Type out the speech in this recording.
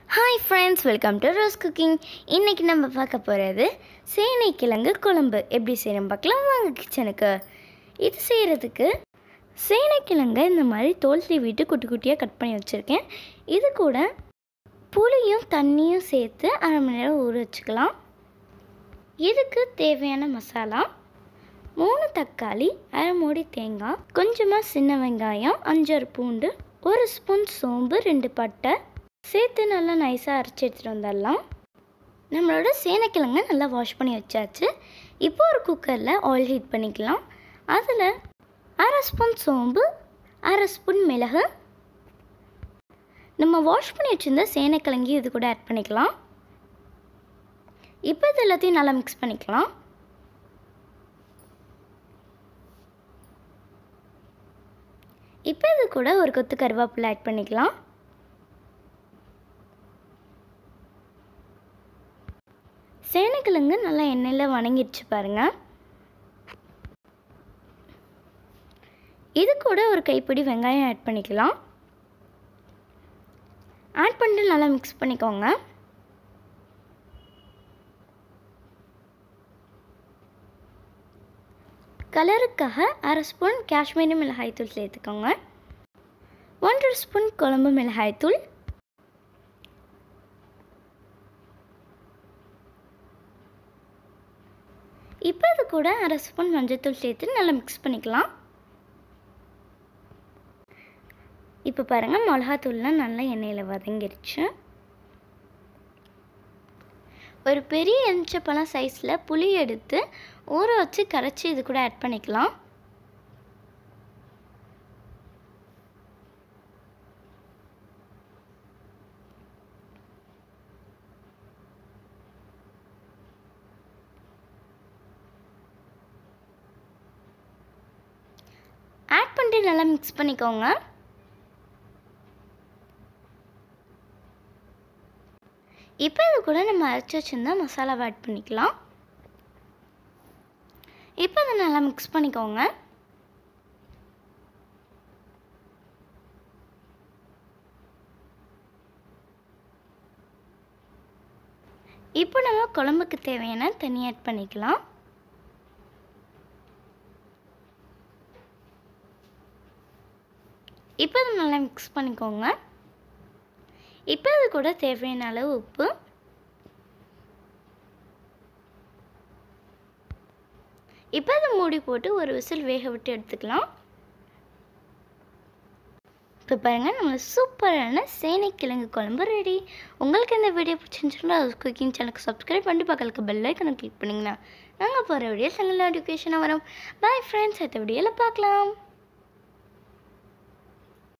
hi friends welcome to Rose cooking இன்றைக்கி நம்ம பார்க்க போகிறது சேனை கிழங்கு குழம்பு எப்படி செய்யணும் பார்க்கலாம் வாங்க கிச்சனுக்கு இது செய்கிறதுக்கு சேனைக்கிழங்கை இந்த மாதிரி தோல் சீவிட்டு குட்டி குட்டியாக கட் பண்ணி வச்சுருக்கேன் இது கூட புளியும் தண்ணியும் சேர்த்து அரை மணி நேரம் ஊற வச்சுக்கலாம் இதுக்கு தேவையான மசாலா மூணு தக்காளி அரை மூடி தேங்காய் கொஞ்சமாக சின்ன வெங்காயம் அஞ்சாறு பூண்டு ஒரு ஸ்பூன் சோம்பு ரெண்டு பட்டை சேர்த்து நல்லா நைஸாக அரைச்சி எடுத்துகிட்டு வந்துடலாம் நம்மளோட சேனைக்கிழங்க நல்லா வாஷ் பண்ணி வச்சாச்சு இப்போ ஒரு குக்கரில் ஆயில் ஹீட் பண்ணிக்கலாம் அதில் அரை ஸ்பூன் சோம்பு அரை ஸ்பூன் மிளகு நம்ம வாஷ் பண்ணி வச்சுருந்த சேனைக்கிழங்கி இது கூட ஆட் பண்ணிக்கலாம் இப்போ இது எல்லாத்தையும் நல்லா மிக்ஸ் பண்ணிக்கலாம் இப்போ இது கூட ஒரு கொத்து கருவேப்பிலை ஆட் பண்ணிக்கலாம் சேனைக்கிழங்கு நல்லா எண்ணெயில் வணங்கிடுச்சு பாருங்கள் இது கூட ஒரு கைப்பிடி வெங்காயம் ஆட் பண்ணிக்கலாம் ஆட் பண்ணிட்டு நல்லா மிக்ஸ் பண்ணிக்கோங்க கலருக்காக அரை ஸ்பூன் காஷ்மீரி மிளகாய்த்தூள் சேர்த்துக்கோங்க ஒன்றரை ஸ்பூன் குழம்பு மிளகாய்த்தூள் இப்போ இது கூட அரை ஸ்பூன் மஞ்சள்தூள் சேர்த்து நல்லா மிக்ஸ் பண்ணிக்கலாம் இப்போ பாருங்கள் மிளகாத்தூள்லாம் நல்லா எண்ணெயில் வதங்கிருச்சு ஒரு பெரிய எலுமிச்சப்பழம் சைஸில் புளி எடுத்து ஊற வச்சு கரைச்சி இது கூட ஆட் பண்ணிக்கலாம் ஆட் பண்ணிட்டு நல்லா மிக்ஸ் பண்ணிக்கோங்க இப்போ இது கூட நம்ம அரைச்சி வச்சுருந்தா மசாலாவை ஆட் பண்ணிக்கலாம் இப்போ அதை நல்லா மிக்ஸ் பண்ணிக்கோங்க இப்போ நம்ம குழம்புக்கு தேவையான தண்ணி ஆட் பண்ணிக்கலாம் இப்போ அதை நல்லா மிக்ஸ் பண்ணிக்கோங்க இப்போ அது கூட தேவையான அளவு உப்பு இப்போ அதை மூடி போட்டு ஒரு விசில் வேக விட்டு எடுத்துக்கலாம் இப்போ பாருங்கள் நம்ம சூப்பரான சேனைக்கிழங்கு குழம்பு ரெடி உங்களுக்கு இந்த வீடியோ பிடிச்சிருந்துச்சுன்னா குக்கிங் சேனலுக்கு சப்ஸ்கிரைப் பண்ணிட்டு பக்கத்துக்கு பெல் ஐக்கனை கிளிக் பண்ணிங்கன்னா நாங்கள் போகிற வீடியோஸ் எங்களை நோட்டிஃபிகேஷனாக வரும் பாய் ஃப்ரெண்ட்ஸ் அடுத்த வீடியோவில் பார்க்கலாம்